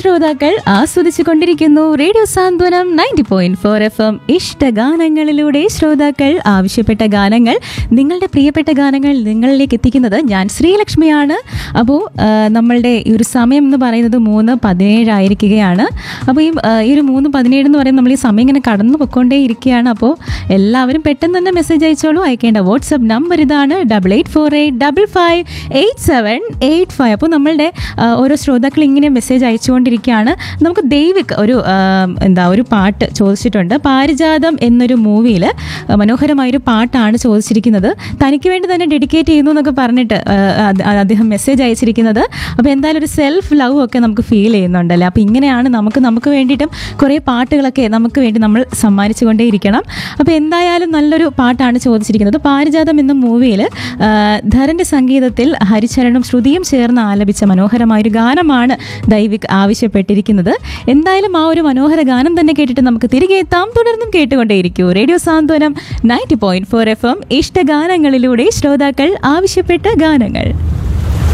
ശ്രോതാക്കൾ ആസ്വദിച്ചു കൊണ്ടിരിക്കുന്നു radio Santhwanam ninety point four F M ഇഷ്ടഗാനങ്ങളിലൂടെ ശ്രോതാക്കൾ ആവശ്യപ്പെട്ട ഗാനങ്ങൾ നിങ്ങളുടെ പ്രിയപ്പെട്ട ഗാനങ്ങൾ നിങ്ങളിലേക്ക് എത്തിക്കുന്നത് ഞാൻ ശ്രീലക്ഷ്മിയാണ് അപ്പോൾ നമ്മളുടെ ഈ ഒരു സമയം എന്ന് പറയുന്നത് മൂന്ന് പതിനേഴായിരിക്കുകയാണ് അപ്പോൾ ഈ ആ, ഈ ഒരു മൂന്ന് പതിനേഴ് എന്ന് പറയുമ്പോൾ നമ്മൾ ഈ സമയം ഇങ്ങനെ കടന്നു പൊയ്ക്കൊണ്ടേ ഇരിക്കുകയാണ് അപ്പോൾ എല്ലാവരും പെട്ടെന്ന് തന്നെ മെസ്സേജ് അയച്ചോളൂ അയക്കേണ്ട വാട്സപ്പ് നമ്പർ ഇതാണ് double eight four eight double five eight seven eight five അപ്പോൾ നമ്മളുടെ ആ, ഓരോ ശ്രോതാക്കൾ ഇങ്ങനെ മെസ്സേജ് അയച്ചുകൊണ്ടിരിക്കുകയാണ് നമുക്ക് ദൈവിക് ഒരു ആ, എന്താ ഒരു പാട്ട് ചോദിച്ചിട്ടുണ്ട് പാരിജാതം എന്നൊരു മൂവിയിൽ മനോഹരമായൊരു പാട്ടാണ് ചോദിച്ചിരിക്കുന്നത് തനിക്ക് വേണ്ടി തന്നെ ഡെഡിക്കേറ്റ് ചെയ്യുന്നു എന്നൊക്കെ പറഞ്ഞിട്ട് ആ, അത് അദ്ദേഹം മെസ്സേജ് അയച്ചിരിക്കുന്നത് അപ്പോൾ എന്തായാലും ഒരു സെൽഫ് ലവ് ഒക്കെ നമുക്ക് ഫീൽ ചെയ്യുന്നുണ്ടല്ലേ അപ്പോൾ ഇങ്ങനെയാണ് നമുക്ക് നമുക്ക് വേണ്ടിയിട്ടും കുറേ പാട്ടുകളൊക്കെ നമുക്ക് വേണ്ടി നമ്മൾ സമ്മാനിച്ചു കൊണ്ടേയിരിക്കണം അപ്പോൾ എന്തായാലും നല്ലൊരു പാട്ടാണ് ചോദിച്ചിരിക്കുന്നത് പാരിജാതം എന്ന മൂവിയിൽ ധരൻ്റെ സംഗീതത്തിൽ ഹരിചരണും ശ്രുതിയും ചേർന്ന് ആലപിച്ച മനോഹരമായൊരു ഗാനമാണ് ദൈവിക് ആവശ്യപ്പെട്ടിരിക്കുന്നത് എന്തായാലും ആ ഒരു മനോഹര ഗാനം തന്നെ കേട്ടിട്ട് നമുക്ക് തിരികെ എത്താം തുടർന്നും കേട്ടുകൊണ്ടേയിരിക്കൂ radio Santhwanam ninety point four F M ഇഷ്ടഗാനങ്ങളിലൂടെ ശ്രോതാക്കൾ ആവശ്യപ്പെട്ട ഗാനങ്ങൾ